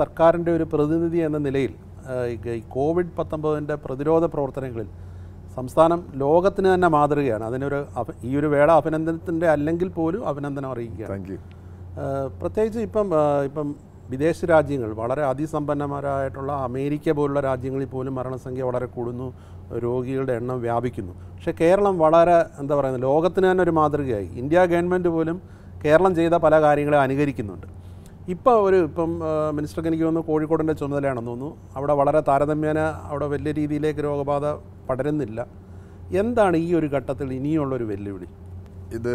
സർക്കാരിൻ്റെ ഒരു പ്രതിനിധി എന്ന നിലയിൽ ആ, ഈ ഗ- ഈ കോവിഡ് പത്തൊമ്പതിൻ്റെ പ്രതിരോധ പ്രവർത്തനങ്ങളിൽ സംസ്ഥാനം ലോകത്തിന് തന്നെ മാതൃകയാണ് അതിനൊരു അഭ- ഈ ഒരു വേള അഭിനന്ദനത്തിൻ്റെ അല്ലെങ്കിൽ പോലും അഭിനന്ദനം അറിയിക്കുകയാണ് താങ്ക് യു ആ, പ്രത്യേകിച്ച് ഇപ്പം ആ, ഇപ്പം വിദേശ രാജ്യങ്ങൾ വളരെ അതിസമ്പന്നമാരായിട്ടുള്ള അമേരിക്ക പോലുള്ള രാജ്യങ്ങളിൽ പോലും മരണസംഖ്യ വളരെ കൂടുന്നു രോഗികളുടെ എണ്ണം വ്യാപിക്കുന്നു പക്ഷേ കേരളം വളരെ എന്താ പറയുന്നത് ലോകത്തിന് തന്നെ ഒരു മാതൃകയായി ഇന്ത്യ ഗവൺമെൻറ് പോലും കേരളം ചെയ്ത പല കാര്യങ്ങളെ അനുകരിക്കുന്നുണ്ട് ഇപ്പോൾ ഒരു ഇപ്പം ആ, മിനിസ്റ്റർക്ക് എനിക്ക് തോന്നുന്നു കോഴിക്കോടിൻ്റെ ചുമതലയാണെന്ന് തോന്നുന്നു അവിടെ വളരെ താരതമ്യേന അവിടെ വലിയ രീതിയിലേക്ക് രോഗബാധ പടരുന്നില്ല എന്താണ് ഈ ഒരു ഘട്ടത്തിൽ ഇനിയുള്ളൊരു വെല്ലുവിളി ഇത്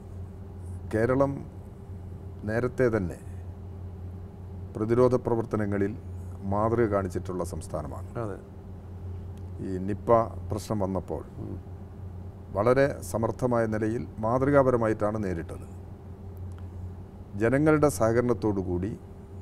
കേരളം നേരത്തെ തന്നെ പ്രതിരോധ പ്രവർത്തനങ്ങളിൽ മാതൃക കാണിച്ചിട്ടുള്ള സംസ്ഥാനമാണ് അതെ ഈ നിപ്പ പ്രശ്നം വന്നപ്പോൾ വളരെ സമർത്ഥമായ നിലയിൽ മാതൃകാപരമായിട്ടാണ് നേരിട്ടത് ജനങ്ങളുടെ സഹകരണത്തോടു കൂടി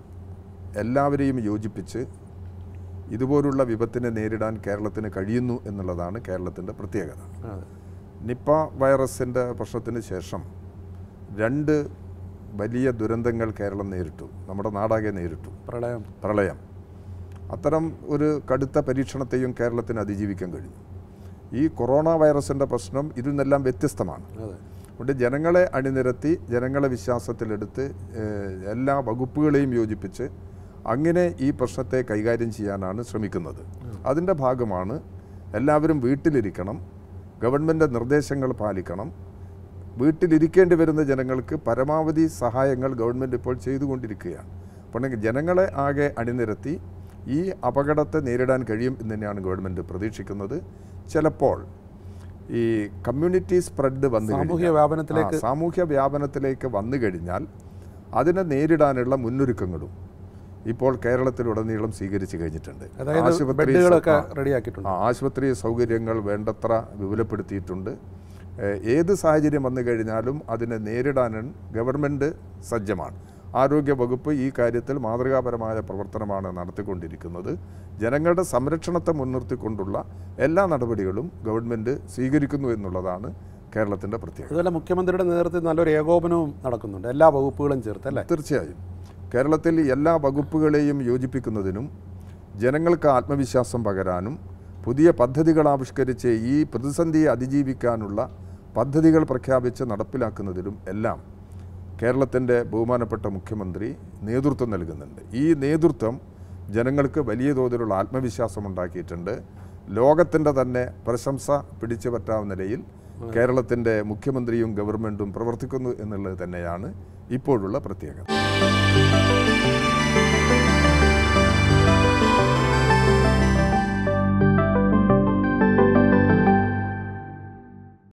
എല്ലാവരെയും യോജിപ്പിച്ച് ഇതുപോലുള്ള വിപത്തിനെ നേരിടാൻ കേരളത്തിന് കഴിയുന്നു എന്നുള്ളതാണ് കേരളത്തിൻ്റെ പ്രത്യേകത അതെ നിപ്പ വൈറസിൻ്റെ പ്രശ്നത്തിന് ശേഷം രണ്ട് വലിയ ദുരന്തങ്ങൾ കേരളം നേരിട്ടു നമ്മുടെ നാടാകെ നേരിട്ടു പ്രളയം പ്രളയം അത്തരം ഒരു കടുത്ത പരീക്ഷണത്തെയും കേരളത്തിന് അതിജീവിക്കാൻ കഴിഞ്ഞു ഈ കൊറോണ വൈറസിൻ്റെ പ്രശ്നം ഇതിൽ നിന്നെല്ലാം വ്യത്യസ്തമാണ് അതെ അതുകൊണ്ട് ജനങ്ങളെ അണിനിരത്തി ജനങ്ങളെ വിശ്വാസത്തിലെടുത്ത് ഏഹ്, എല്ലാ വകുപ്പുകളെയും യോജിപ്പിച്ച് അങ്ങനെ ഈ പ്രശ്നത്തെ കൈകാര്യം ചെയ്യാനാണ് ശ്രമിക്കുന്നത് അതിൻ്റെ ഭാഗമാണ് എല്ലാവരും വീട്ടിലിരിക്കണം ഗവൺമെൻറ് നിർദ്ദേശങ്ങൾ പാലിക്കണം വീട്ടിലിരിക്കേണ്ടി വരുന്ന ജനങ്ങൾക്ക് പരമാവധി സഹായങ്ങൾ ഗവൺമെൻറ് ഇപ്പോൾ ചെയ്തുകൊണ്ടിരിക്കുകയാണ് അപ്പോൾ ജനങ്ങളെ ആകെ അണിനിരത്തി ഈ അപകടത്തെ നേരിടാൻ കഴിയും എന്ന് തന്നെയാണ് ഗവൺമെൻറ് പ്രതീക്ഷിക്കുന്നത് ചിലപ്പോൾ ഈ കമ്മ്യൂണിറ്റി സ്പ്രെഡ് വന്നു സാമൂഹ്യ കഴിഞ്ഞാൽ- വ്യാപനത്തിലേക്ക് ആ, സാമൂഹ്യ വ്യാപനത്തിലേക്ക് വന്നു കഴിഞ്ഞാൽ അതിനെ നേരിടാനുള്ള മുന്നൊരുക്കങ്ങളും ഇപ്പോൾ കേരളത്തിലുടനീളം സ്വീകരിച്ചു കഴിഞ്ഞിട്ടുണ്ട് അതായത് ആശുപത്രി ബെഡുകളൊക്കെ ആ, റെഡിയാക്കിയിട്ടുണ്ട് ആ, ആശുപത്രി സൗകര്യങ്ങൾ വേണ്ടത്ര വിപുലപ്പെടുത്തിയിട്ടുണ്ട് ഏഹ്, ഏത് സാഹചര്യം വന്നു കഴിഞ്ഞാലും അതിനെ നേരിടാൻ ഗവൺമെൻറ് സജ്ജമാണ് ആരോഗ്യ വകുപ്പ് ഈ കാര്യത്തിൽ മാതൃകാപരമായ പ്രവർത്തനമാണ് നടത്തിക്കൊണ്ടിരിക്കുന്നത് ജനങ്ങളുടെ സംരക്ഷണത്തെ മുൻനിർത്തിക്കൊണ്ടുള്ള എല്ലാ നടപടികളും ഗവൺമെൻറ് സ്വീകരിക്കുന്നു എന്നുള്ളതാണ് കേരളത്തിൻ്റെ പ്രത്യേകത അതുപോലെ മുഖ്യമന്ത്രിയുടെ നേതൃത്വത്തിൽ നല്ലൊരു ഏകോപനവും നടക്കുന്നുണ്ട് എല്ലാ വകുപ്പുകളും ചേർത്ത് അല്ലേ തീർച്ചയായും കേരളത്തിൽ എല്ലാ വകുപ്പുകളെയും യോജിപ്പിക്കുന്നതിനും ജനങ്ങൾക്ക് ആത്മവിശ്വാസം പകരാനും പുതിയ പദ്ധതികൾ ആവിഷ്കരിച്ച് ഈ പ്രതിസന്ധിയെ അതിജീവിക്കാനുള്ള പദ്ധതികൾ പ്രഖ്യാപിച്ച് നടപ്പിലാക്കുന്നതിലും എല്ലാം കേരളത്തിൻ്റെ ബഹുമാനപ്പെട്ട മുഖ്യമന്ത്രി നേതൃത്വം നൽകുന്നുണ്ട് ഈ നേതൃത്വം ജനങ്ങൾക്ക് വലിയ തോതിലുള്ള ആത്മവിശ്വാസം ഉണ്ടാക്കിയിട്ടുണ്ട് ലോകത്തിൻ്റെ തന്നെ പ്രശംസ പിടിച്ചു പറ്റാവുന്ന നിലയിൽ കേരളത്തിൻ്റെ മുഖ്യമന്ത്രിയും ഗവൺമെൻറ്റും പ്രവർത്തിക്കുന്നു എന്നുള്ളത് തന്നെയാണ് ഇപ്പോഴുള്ള പ്രത്യേകത